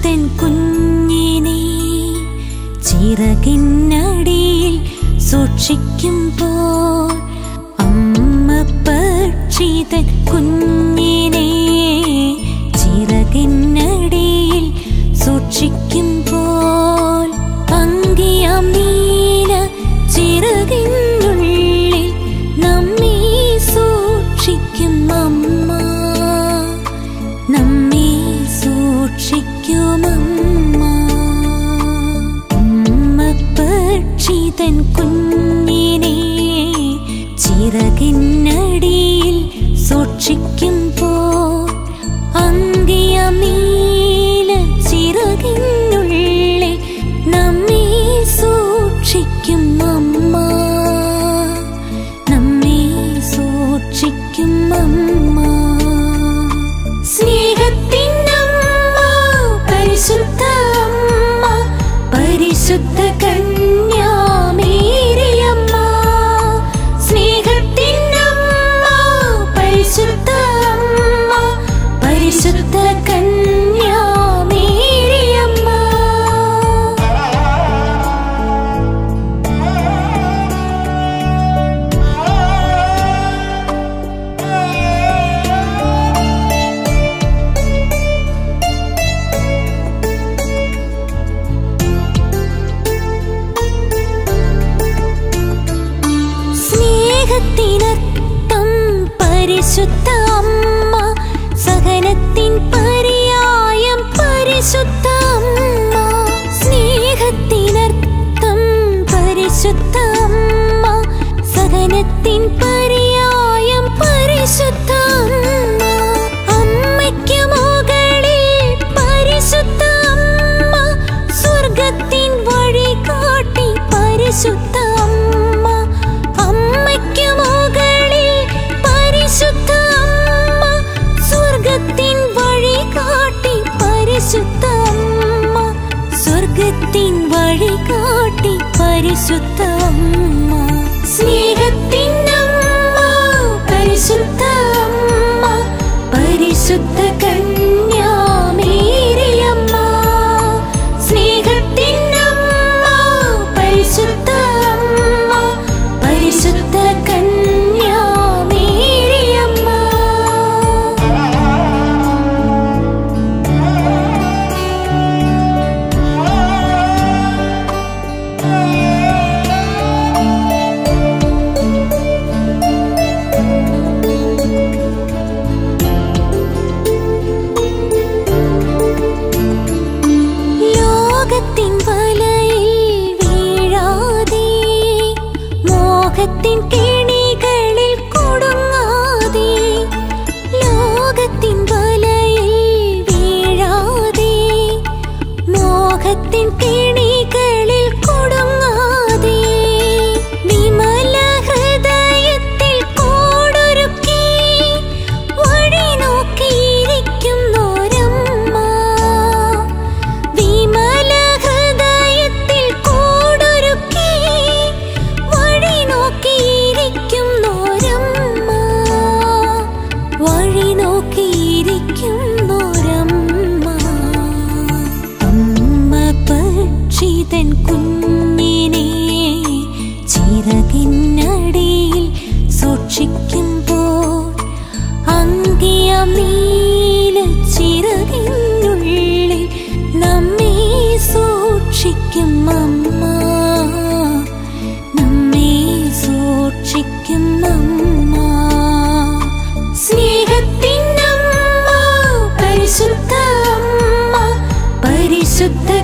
പക്ഷിതൻ കുഞ്ഞിനെ ചിറകിനടിയിൽ സൂക്ഷിക്കുമ്പോൾ അമ്മ പക്ഷിതൻ കുഞ്ഞിനെ ചിറകിനടിയിൽ സൂക്ഷിക്കുമ്പോൾ അങ്കിയാം നീല ചിറകിനുള്ളിൽ നമ്മെ സൂക്ഷിക്കും അമ്മ നമ്മെ സൂക്ഷിക്കുമമ്മ ഉമ്മ പക്ഷിതൻ കുഞ്ഞിനെ ചിറകിനടിയിൽ സൂക്ഷിക്കുമ്പോൾ അങ്കിയ നീല ചിറകിനുള്ളിൽ നമ്മെ സൂക്ഷിക്കും അമ്മ നമ്മെ സൂക്ഷിക്കും അമ്മ സ്നേഹത്തിനമ്മ പരിശുദ്ധ അമ്മ പരിശുദ്ധ കന്യാമേരിയമ്മ സ്നേഹത്തിനമ്മ പരിശുദ്ധ അമ്മ പരിശുദ്ധ കന്യാമേരിയമ്മ സ്നേഹത്തിനർത്ഥം പരിശുദ്ധ അമ്മ സഹനത്തിൻ പര്യായം പരിശുദ്ധ അമ്മ സ്നേഹത്തിനർത്ഥം പരിശുദ്ധ അമ്മ സഹനത്തിൻ പര്യായം പരിശുദ്ധ അമ്മ അമ്മയ്ക്ക് മുകളിൽ പരിശുദ്ധ അമ്മ സ്വർഗത്തിൻ വഴി കാട്ടി പരിശുദ്ധ അമ്മ അമ്മയ്ക്ക് മുകളിൽ പരിശുദ്ധ അമ്മ സ്വർഗത്തിൻ വഴി കാട്ടി പരിശുദ്ധ അമ്മ സ്വർഗത്തിൻ വഴി കാട്ടി പരിശുദ്ധ അമ്മ സ്നേഹത്തിൻ അമ്മ പരിശുദ്ധ അമ്മ പരിശുദ്ധ കന്യാമേരിയമ്മ സ്നേഹത്തിൻ അമ്മ പരിശുദ്ധ അമ്മ പരിശുദ്ധ കന്യാമേരിയമ്മ ലോകത്തിൻ വലയിൽ വീഴാതെ മോഹത്തിൻ കെണികളിൽ കൊടുങ്ങാതെ ലോകത്തിൻ വലയിൽ വീഴാതെ മോഹത്തിൻ കെണികളിൽ കൊടുങ്ങാതെ വിമല ഹൃദയത്തിൽ കോടൊരുക്കി വഴി നോക്കിയിരിക്കുന്നോരമ്മ വിമല ഹൃദയത്തിൽ കൂടൊരുക്കി വഴി നോക്കിയിരിക്കുന്നോരമ്മ വഴി നോക്കിയിരിക്കുന്നോരമ്മ അമ്മ പക്ഷിതൻ കുഞ്ഞിനെ ചിറകിനടിയിൽ സൂക്ഷിക്കുമ്പോൾ അങ്കിയ നീല ചിറകിനുള്ളിൽ നമ്മെ സൂക്ഷിക്കും അമ്മ നമ്മെ സൂക്ഷിക്കും അമ്മ സ്നേഹത്തിൻ അമ്മ പരിശുദ്ധ അമ്മ പരിശുദ്ധ